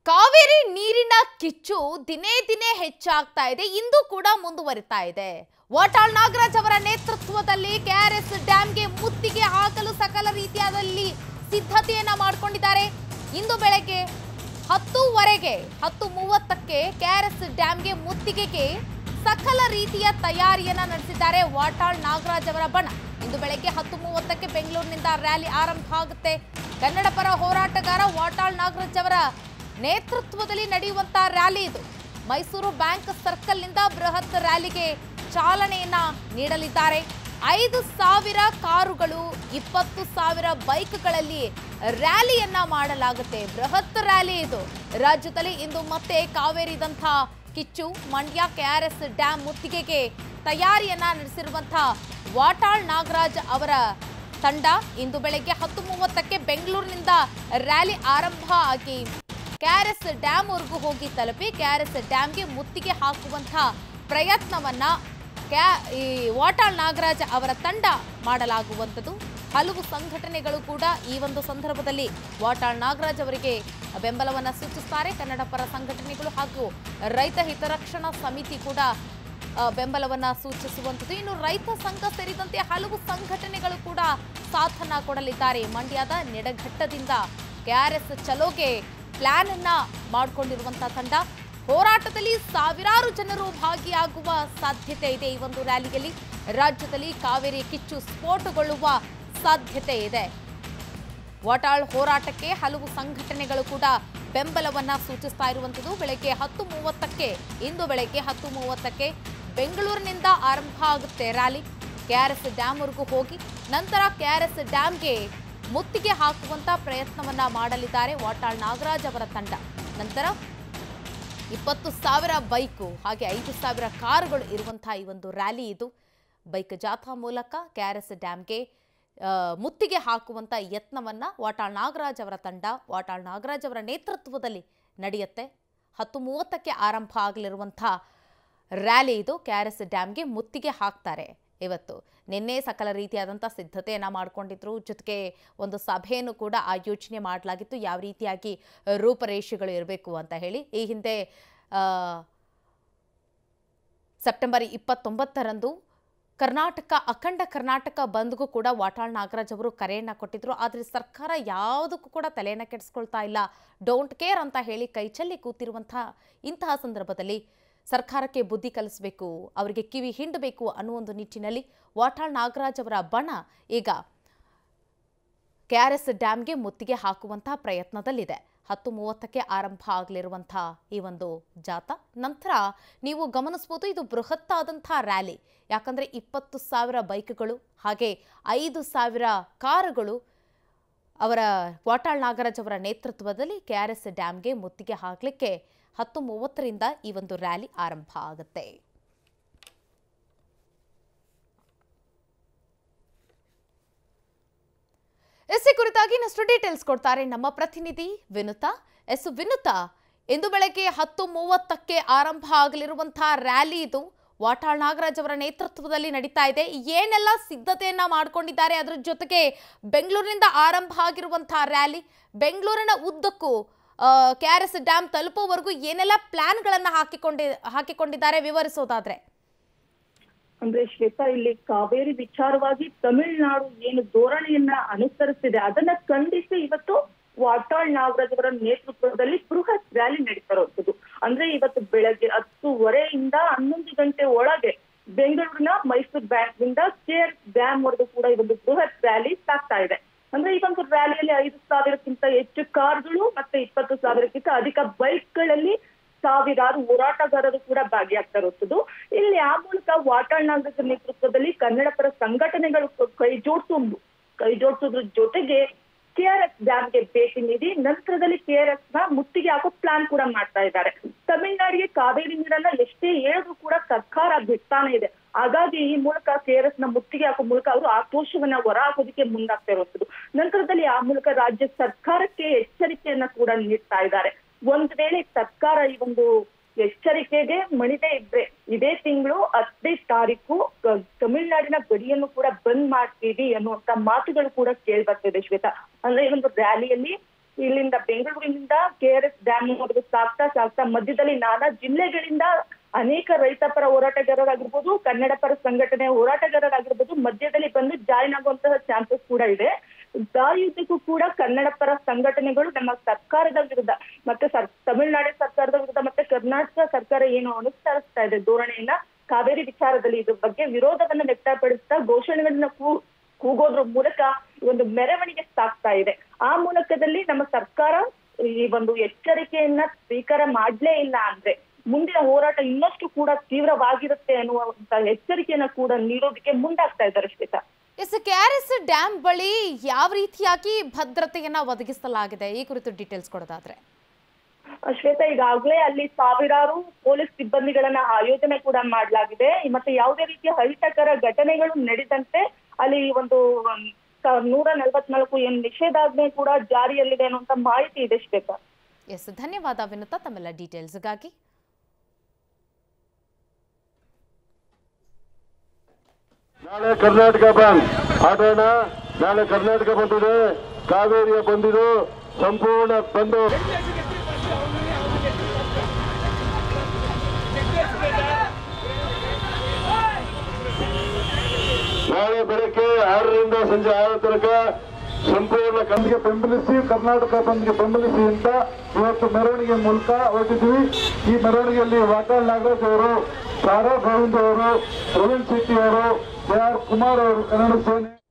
ಕಾವೇರಿ ನೀರಿನ ಕಿಚ್ಚು ದಿನೇ ದಿನೇ ಹೆಚ್ಚಾಗ್ತಾ ಇದೆ ಇಂದು ಕೂಡ ಮುಂದುವರಿತಾ ಇದೆ ವಾಟಾಳ್ ನಾಗರಾಜ್ ಅವರ ನೇತೃತ್ವದಲ್ಲಿ ಕೆಆರ್ಎಸ್ ಡ್ಯಾಂಗೆ ಮುತ್ತಿಗೆ ಹಾಕಲು ಸಕಲ ರೀತಿಯಾದಲ್ಲಿ ಸಿದ್ಧತೆಯನ್ನ ಮಾಡಿಕೊಂಡಿದ್ದಾರೆ ಇಂದು ಬೆಳಗ್ಗೆ ಹತ್ತೂವರೆಗೆ ಹತ್ತು ಮೂವತ್ತಕ್ಕೆ ಕೆಆರ್ಎಸ್ ಡ್ಯಾಂಗೆ ಮುತ್ತಿಗೆಗೆ ಸಕಲ ರೀತಿಯ ತಯಾರಿಯನ್ನ ನಡೆಸಿದ್ದಾರೆ ವಾಟಾಳ್ ನಾಗರಾಜ್ ಅವರ ಬಣ ಇಂದು ಬೆಳಗ್ಗೆ ಹತ್ತು ಮೂವತ್ತಕ್ಕೆ ಬೆಂಗಳೂರಿನಿಂದ ರ್ಯಾಲಿ ಆರಂಭ ಆಗುತ್ತೆ ಕನ್ನಡ ಪರ ಹೋರಾಟಗಾರ ವಾಟಾಳ್ ನಾಗರಾಜ್ ಅವರ ನೇತೃತ್ವದಲ್ಲಿ ನಡೆಯುವಂತಹ ರ್ಯಾಲಿ ಇದು ಮೈಸೂರು ಬ್ಯಾಂಕ್ ಸರ್ಕಲ್ನಿಂದ ಬೃಹತ್ ರ್ಯಾಲಿಗೆ ಚಾಲನೆಯನ್ನ ನೀಡಲಿದ್ದಾರೆ ಐದು ಸಾವಿರ ಕಾರುಗಳು ಇಪ್ಪತ್ತು ಸಾವಿರ ಬೈಕ್ಗಳಲ್ಲಿ ರ್ಯಾಲಿಯನ್ನ ಮಾಡಲಾಗುತ್ತೆ ಬೃಹತ್ ರ್ಯಾಲಿ ಇದು ರಾಜ್ಯದಲ್ಲಿ ಇಂದು ಮತ್ತೆ ಕಾವೇರಿದಂಥ ಕಿಚ್ಚು ಮಂಡ್ಯ ಕೆಆರ್ಎಸ್ ಡ್ಯಾಂ ಮುತ್ತಿಗೆಗೆ ತಯಾರಿಯನ್ನ ನಡೆಸಿರುವಂತಹ ವಾಟಾಳ್ ನಾಗರಾಜ್ ಅವರ ತಂಡ ಇಂದು ಬೆಳಗ್ಗೆ ಹತ್ತು ಮೂವತ್ತಕ್ಕೆ ಬೆಂಗಳೂರಿನಿಂದ ರ್ಯಾಲಿ ಆರಂಭ ಆಗಿ ಕೆಆರ್ಎಸ್ ಡ್ಯಾಮ್ವರೆಗೂ ಹೋಗಿ ತಲುಪಿ ಕೆಆರ್ಎಸ್ ಡ್ಯಾಮ್ಗೆ ಮುತ್ತಿಗೆ ಹಾಕುವಂತಹ ಪ್ರಯತ್ನವನ್ನ ಕ್ಯಾ- ಈ ವಾಟಾಳ್ ನಾಗರಾಜ್ ಅವರ ತಂಡ ಮಾಡಲಾಗುವಂಥದ್ದು ಹಲವು ಸಂಘಟನೆಗಳು ಕೂಡ ಈ ಒಂದು ಸಂದರ್ಭದಲ್ಲಿ ವಾಟಾಳ್ ನಾಗರಾಜ್ ಅವರಿಗೆ ಬೆಂಬಲವನ್ನ ಸೂಚಿಸುತ್ತಾರೆ ಕನ್ನಡ ಪರ ಸಂಘಟನೆಗಳು ಹಾಗೂ ರೈತ ಹಿತರಕ್ಷಣಾ ಸಮಿತಿ ಕೂಡ ಆ, ಬೆಂಬಲವನ್ನ ಸೂಚಿಸುವಂಥದ್ದು ಇನ್ನು ರೈತ ಸಂಘ ಸೇರಿದಂತೆ ಹಲವು ಸಂಘಟನೆಗಳು ಕೂಡ ಸಾಥನ್ನ ಕೊಡಲಿದ್ದಾರೆ ಮಂಡ್ಯದ ನೆಡಘಟ್ಟದಿಂದ ಕೆಆರ್ಎಸ್ ಚಲೋಗೆ ಪ್ಲಾನ್ ಅನ್ನ ಮಾಡಿಕೊಂಡಿರುವಂತಹ ತಂಡ ಹೋರಾಟದಲ್ಲಿ ಸಾವಿರಾರು ಜನರು ಭಾಗಿಯಾಗುವ ಸಾಧ್ಯತೆ ಇದೆ ಈ ಒಂದು ರ್ಯಾಲಿಯಲ್ಲಿ ರಾಜ್ಯದಲ್ಲಿ ಕಾವೇರಿ ಕಿಚ್ಚು ಸ್ಫೋಟಗೊಳ್ಳುವ ಸಾಧ್ಯತೆ ಇದೆ ವಾಟಾಳ್ ಹೋರಾಟಕ್ಕೆ ಹಲವು ಸಂಘಟನೆಗಳು ಕೂಡ ಬೆಂಬಲವನ್ನ ಸೂಚಿಸ್ತಾ ಇರುವಂಥದ್ದು ಬೆಳಗ್ಗೆ ಹತ್ತು ಮೂವತ್ತಕ್ಕೆ ಇಂದು ಬೆಳಗ್ಗೆ ಹತ್ತು ಮೂವತ್ತಕ್ಕೆ ಬೆಂಗಳೂರಿನಿಂದ ಆರಂಭ ಆಗುತ್ತೆ ರ್ಯಾಲಿ ಕೆಆರ್ಎಸ್ ಡ್ಯಾಮ್ವರೆಗೂ ಹೋಗಿ ನಂತರ ಕೆಆರ್ಎಸ್ ಡ್ಯಾಮ್ಗೆ ಮುತ್ತಿಗೆ ಹಾಕುವಂತ ಪ್ರಯತ್ನವನ್ನ ಮಾಡಲಿದ್ದಾರೆ ವಾಟಾಳ್ ನಾಗರಾಜ್ ಅವರ ತಂಡ ನಂತರ ಇಪ್ಪತ್ತು ಸಾವಿರ ಬೈಕು ಹಾಗೆ ಐದು ಸಾವಿರ ಕಾರುಗಳು ಇರುವಂತಹ ಈ ಒಂದು ರ್ಯಾಲಿ ಇದು ಬೈಕ್ ಜಾಥಾ ಮೂಲಕ ಕೆಆರ್ಎಸ್ ಡ್ಯಾಮ್ಗೆ ಆ, ಮುತ್ತಿಗೆ ಹಾಕುವಂತ ಯತ್ನವನ್ನ ವಾಟಾಳ್ ನಾಗರಾಜ್ ಅವರ ತಂಡ ವಾಟಾಳ್ ನಾಗರಾಜ್ ಅವರ ನೇತೃತ್ವದಲ್ಲಿ ನಡೆಯುತ್ತೆ ಹತ್ತು ಮೂವತ್ತಕ್ಕೆ ಆರಂಭ ಆಗಲಿರುವಂಥ ರ್ಯಾಲಿ ಇದು ಕೆಆರ್ಎಸ್ ಡ್ಯಾಮ್ಗೆ ಮುತ್ತಿಗೆ ಹಾಕ್ತಾರೆ ಇವತ್ತು ನಿನ್ನೆ ಸಕಲ ರೀತಿಯಾದಂಥ ಸಿದ್ಧತೆಯನ್ನು ಮಾಡಿಕೊಂಡಿದ್ರು ಜೊತೆಗೆ ಒಂದು ಸಭೆಯನ್ನು ಕೂಡ ಆಯೋಜನೆ ಮಾಡಲಾಗಿತ್ತು ಯಾವ ರೀತಿಯಾಗಿ ರೂಪರೇಷೆಗಳು ಇರಬೇಕು ಅಂತ ಹೇಳಿ ಈ ಹಿಂದೆ ಆ, ಸೆಪ್ಟೆಂಬರ್ ಇಪ್ಪತ್ತೊಂಬತ್ತರಂದು ಕರ್ನಾಟಕ ಅಖಂಡ ಕರ್ನಾಟಕ ಬಂದ್ಗೂ ಕೂಡ ವಾಟಾಳ್ ನಾಗರಾಜ್ ಅವರು ಕರೆಯನ್ನ ಕೊಟ್ಟಿದ್ರು ಆದರೆ ಸರ್ಕಾರ ಯಾವುದಕ್ಕೂ ಕೂಡ ತಲೆಯನ್ನ ಕೆಡಿಸ್ಕೊಳ್ತಾ ಇಲ್ಲ ಡೋಂಟ್ ಕೇರ್ ಅಂತ ಹೇಳಿ ಕೈಚಲ್ಲಿ ಕೂತಿರುವಂತಹ ಇಂತಹ ಸಂದರ್ಭದಲ್ಲಿ ಸರ್ಕಾರಕ್ಕೆ ಬುದ್ಧಿ ಕಲಿಸಬೇಕು ಅವರಿಗೆ ಕಿವಿ ಹಿಂಡಬೇಕು ಅನ್ನೋ ಒಂದು ನಿಟ್ಟಿನಲ್ಲಿ ವಾಟಾಳ್ ನಾಗರಾಜ್ ಅವರ ಬಣ ಈಗ ಕೆಆರ್ಎಸ್ ಡ್ಯಾಮ್ಗೆ ಮುತ್ತಿಗೆ ಹಾಕುವಂತಹ ಪ್ರಯತ್ನದಲ್ಲಿದೆ ಹತ್ತು ಮೂವತ್ತಕ್ಕೆ ಆರಂಭ ಆಗಲಿರುವಂಥ ಈ ಒಂದು ಜಾಥಾ ನಂತರ ನೀವು ಗಮನಿಸ್ಬೋದು ಇದು ಬೃಹತ್ತಾದಂಥ ರ್ಯಾಲಿ ಯಾಕಂದರೆ ಇಪ್ಪತ್ತು ಸಾವಿರ ಬೈಕ್ಗಳು ಹಾಗೆ ಐದು ಸಾವಿರ ಕಾರುಗಳು ಅವರ ವಾಟಾಳ್ ನಾಗರಾಜ್ ಅವರ ನೇತೃತ್ವದಲ್ಲಿ ಕೆಆರ್ಎಸ್ ಡ್ಯಾಮ್ಗೆ ಮುತ್ತಿಗೆ ಹಾಕಲಿಕ್ಕೆ ಹತ್ತು ಮೂವತ್ತರಿಂದ ಈ ಒಂದು ರ್ಯಾಲಿ ಆರಂಭ ಆಗುತ್ತೆ ಎಸ್ ಈ ಕುರಿತಾಗಿ ಇನ್ನಷ್ಟು ಡೀಟೇಲ್ಸ್ ಕೊಡ್ತಾರೆ ನಮ್ಮ ಪ್ರತಿನಿಧಿ ವಿನುತಾ ಎಸ್ ವಿನುತಾ ಇಂದು ಬೆಳಗ್ಗೆ ಹತ್ತು ಮೂವತ್ತಕ್ಕೆ ಆರಂಭ ಆಗಲಿರುವಂತಹ ರ್ಯಾಲಿ ಇದು ವಾಟಾಳ್ ನಾಗರಾಜ್ ಅವರ ನೇತೃತ್ವದಲ್ಲಿ ನಡೀತಾ ಇದೆ ಏನೆಲ್ಲ ಸಿದ್ಧತೆಯನ್ನ ಮಾಡ್ಕೊಂಡಿದ್ದಾರೆ ಅದರ ಜೊತೆಗೆ ಬೆಂಗಳೂರಿನಿಂದ ಆರಂಭ ಆಗಿರುವಂತಹ ರ್ಯಾಲಿ ಬೆಂಗಳೂರಿನ ಉದ್ದಕ್ಕೂ ಕೆ ಆರ್ ಎಸ್ ಡ್ಯಾಮ್ ತಲುಪುವವರೆಗೂ ಏನೆಲ್ಲ ಪ್ಲಾನ್ಗಳನ್ನ ಹಾಕಿಕೊಂಡಿ ಹಾಕಿಕೊಂಡಿದ್ದಾರೆ ವಿವರಿಸೋದಾದ್ರೆ ಅಂದ್ರೆ ಶ್ವೇತಾ ಇಲ್ಲಿ ಕಾವೇರಿ ವಿಚಾರವಾಗಿ ತಮಿಳುನಾಡು ಏನು ಧೋರಣೆಯನ್ನ ಅನುಸರಿಸಿದೆ ಅದನ್ನ ಖಂಡಿಸಿ ಇವತ್ತು ವಾಟಾಳ್ ನಾಗರಾಜ್ ಅವರ ನೇತೃತ್ವದಲ್ಲಿ ಬೃಹತ್ ರ್ಯಾಲಿ ನಡೀತಾ ಇರುವಂತದ್ದು ಅಂದ್ರೆ ಇವತ್ತು ಬೆಳಗ್ಗೆ ಹತ್ತುವರೆಯಿಂದ ಹನ್ನೊಂದು ಗಂಟೆ ಒಳಗೆ ಬೆಂಗಳೂರಿನ ಮೈಸೂರು ಬ್ಯಾಂಕ್ ನಿಂದ ಕೇರ್ ಡ್ಯಾಮ್ ವರೆಗೂ ಕೂಡ ಈ ಒಂದು ಬೃಹತ್ ರ್ಯಾಲಿ ಸಾಗ್ತಾ ಇದೆ ಅಂದ್ರೆ ಈ ಒಂದು ರ್ಯಾಲಿಯಲ್ಲಿ ಐದು ಸಾವಿರಕ್ಕಿಂತ ಹೆಚ್ಚು ಕಾರ್ಗಳು ಮತ್ತೆ ಇಪ್ಪತ್ತು ಸಾವಿರಕ್ಕಿಂತ ಅಧಿಕ ಬೈಕ್ಗಳಲ್ಲಿ ಸಾವಿರಾರು ಹೋರಾಟಗಾರರು ಕೂಡ ಭಾಗಿಯಾಗ್ತಾ ಇರುತ್ತದೆ ಇಲ್ಲಿ ಆ ಮೂಲಕ ವಾಟಾಳ್ ನಾಗರಿಕರ ನೇತೃತ್ವದಲ್ಲಿ ಕನ್ನಡ ಪರ ಸಂಘಟನೆಗಳು ಕ- ಕೈ ಜೋಡಿಸೋ ಕೈ ಜೋಡಿಸೋದ್ರ ಜೊತೆಗೆ ಕೆಆರ್ಎಸ್ ಡ್ಯಾಮ್ಗೆ ಭೇಟಿ ನೀಡಿ ನಂತರದಲ್ಲಿ ಕೆಆರ್ಎಸ್ ನ ಮುತ್ತಿಗೆ ಹಾಕೋ ಪ್ಲಾನ್ ಕೂಡ ಮಾಡ್ತಾ ಇದ್ದಾರೆ ತಮಿಳುನಾಡಿಗೆ ಕಾವೇರಿ ನೀರನ್ನ ಎಷ್ಟೇ ಹೇಳಿದ್ರು ಕೂಡ ಸರ್ಕಾರ ಬಿಡ್ತಾನೆ ಇದೆ ಹಾಗಾಗಿ ಈ ಮೂಲಕ ಕೆಆರ್ಎಸ್ ನ ಮುತ್ತಿಗೆ ಹಾಕೋ ಮೂಲಕ ಅವರು ಆಕ್ರೋಶವನ್ನ ಹೊರ ಹಾಕೋದಕ್ಕೆ ಮುಂದಾಗ್ತಾ ಇರುವಂತದ್ದು ನಂತರದಲ್ಲಿ ಆ ಮೂಲಕ ರಾಜ್ಯ ಸರ್ಕಾರಕ್ಕೆ ಎಚ್ಚರಿಕೆಯನ್ನ ಕೂಡ ನೀಡ್ತಾ ಇದ್ದಾರೆ ಒಂದ್ ವೇಳೆ ಸರ್ಕಾರ ಈ ಒಂದು ಎಚ್ಚರಿಕೆಗೆ ಮಣಿದೇ ಇದ್ರೆ ಇದೇ ತಿಂಗಳು ಹತ್ತನೇ ತಾರೀಕು ಕ- ತಮಿಳ್ನಾಡಿನ ಗಡಿಯನ್ನು ಕೂಡ ಬಂದ್ ಮಾಡ್ತೀವಿ ಅನ್ನುವಂತ ಮಾತುಗಳು ಕೂಡ ಕೇಳಿ ಬರ್ತಿದೆ ಶ್ವೇತಾ ಅಂದ್ರೆ ಈ ಒಂದು ರ್ಯಾಲಿಯಲ್ಲಿ ಇಲ್ಲಿಂದ ಬೆಂಗಳೂರಿನಿಂದ ಕೆ ಆರ್ ಎಸ್ ಡ್ಯಾಮ್ ವರೆಗೂ ಸಾಗ್ತಾ ಸಾಗ್ತಾ ಮಧ್ಯದಲ್ಲಿ ನಾನಾ ಜಿಲ್ಲೆಗಳಿಂದ ಅನೇಕ ರೈತ ಪರ ಹೋರಾಟಗಾರರಾಗಿರ್ಬೋದು ಕನ್ನಡ ಪರ ಸಂಘಟನೆ ಹೋರಾಟಗಾರರಾಗಿರ್ಬೋದು ಮಧ್ಯದಲ್ಲಿ ಬಂದು ಜಾಯಿನ್ ಆಗುವಂತಹ ಚಾನ್ಸಸ್ ಕೂಡ ಇದೆ ದಾರಿಯುದ್ದಕ್ಕೂ ಕೂಡ ಕನ್ನಡ ಪರ ಸಂಘಟನೆಗಳು ನಮ್ಮ ಸರ್ಕಾರದ ವಿರುದ್ಧ ಮತ್ತೆ ಸರ್ ತಮಿಳುನಾಡು ಸರ್ಕಾರದ ವಿರುದ್ಧ ಮತ್ತೆ ಕರ್ನಾಟಕ ಸರ್ಕಾರ ಏನು ಅನುಸರಿಸ್ತಾ ಇದೆ ಧೋರಣೆಯನ್ನ ಕಾವೇರಿ ವಿಚಾರದಲ್ಲಿ ಇದ್ರ ಬಗ್ಗೆ ವಿರೋಧವನ್ನ ವ್ಯಕ್ತಪಡಿಸ್ತಾ ಘೋಷಣೆಗಳನ್ನ ಕೂ ಕೂಗೋದ್ರ ಮೂಲಕ ಒಂದು ಮೆರವಣಿಗೆ ಸಾಗ್ತಾ ಇದೆ ಆ ಮೂಲಕದಲ್ಲಿ ನಮ್ಮ ಸರ್ಕಾರ ಈ ಒಂದು ಎಚ್ಚರಿಕೆಯನ್ನ ಸ್ವೀಕಾರ ಮಾಡ್ಲೇ ಇಲ್ಲ ಅಂದ್ರೆ ಮುಂದಿನ ಹೋರಾಟ ಇನ್ನಷ್ಟು ಕೂಡ ತೀವ್ರವಾಗಿರುತ್ತೆ ಅನ್ನುವಂತ ಎಚ್ಚರಿಕೆಯನ್ನ ಕೂಡ ನೀಡೋದಕ್ಕೆ ಮುಂದಾಗ್ತಾ ಇದ್ದಾರೆ Shweta S K R S dam ಬಳಿ ಯಾವ ರೀತಿಯಾಗಿ ಭದ್ರತೆಯನ್ನ ಒದಗಿಸಲಾಗಿದೆ ಈ ಕುರಿತು ಡೀಟೇಲ್ಸ್ ಕೊಡೋದಾದ್ರೆ ಶ್ವೇತಾ ಈಗಾಗಲೇ ಅಲ್ಲಿ ಸಾವಿರಾರು ಪೊಲೀಸ್ ಸಿಬ್ಬಂದಿಗಳನ್ನ ಆಯೋಜನೆ ಕೂಡ ಮಾಡಲಾಗಿದೆ ಮತ್ತೆ ಯಾವುದೇ ರೀತಿಯ ಅಹಿತಕರ ಘಟನೆಗಳು ನಡೆದಂತೆ ಅಲ್ಲಿ ಒಂದು um, ಸ- ನೂರ ನಲವತ್ನಾಲ್ಕು ಏನ್ ನಿಷೇಧಾಜ್ಞೆ ಕೂಡ ಜಾರಿಯಲ್ಲಿದೆ ಅನ್ನುವಂತ ಮಾಹಿತಿ ಇದೆ ಶ್ವೇತಾ ಎಸ್ ಧನ್ಯವಾದ ವಿನುತಾ ತಮ್ಮೆಲ್ಲ ಡೀಟೇಲ್ಸ್ಗಾಗಿ ನಾಳೆ ಕರ್ನಾಟಕ ಬಂದ್ ಆಡೋಣ ನಾಳೆ ಕರ್ನಾಟಕ ಬಂದಿದೆ ಕಾವೇರಿಯ ಬಂದಿದು ಸಂಪೂರ್ಣ ಬಂದು ನಾಳೆ ಬೆಳಗ್ಗೆ ಆರರಿಂದ ಸಂಜೆ ಆರ ತನಕ ಸಂಪೂರ್ಣ ಕಂದಿಗೆ ಬೆಂಬಲಿಸಿ ಕರ್ನಾಟಕ ಬಂದ್ಗೆ ಬೆಂಬಲಿಸಿ ಅಂತ ಇವತ್ತು ಮೆರವಣಿಗೆ ಮೂಲಕ ಹೊರಟಿದ್ವಿ ಈ ಮೆರವಣಿಗೆಯಲ್ಲಿ ವಾಟಾಳ್ ನಾಗರಾಜ್ ಅವರು ಸಾರಾ ಗೋವಿಂದ್ ಅವರು ಪ್ರವೀಣ್ ಶೆಟ್ಟಿ ಅವರು ಕೆ ಆರ್ ಕುಮಾರ್ ಅವರು ಕನ್ನಡ ಸೇನೆ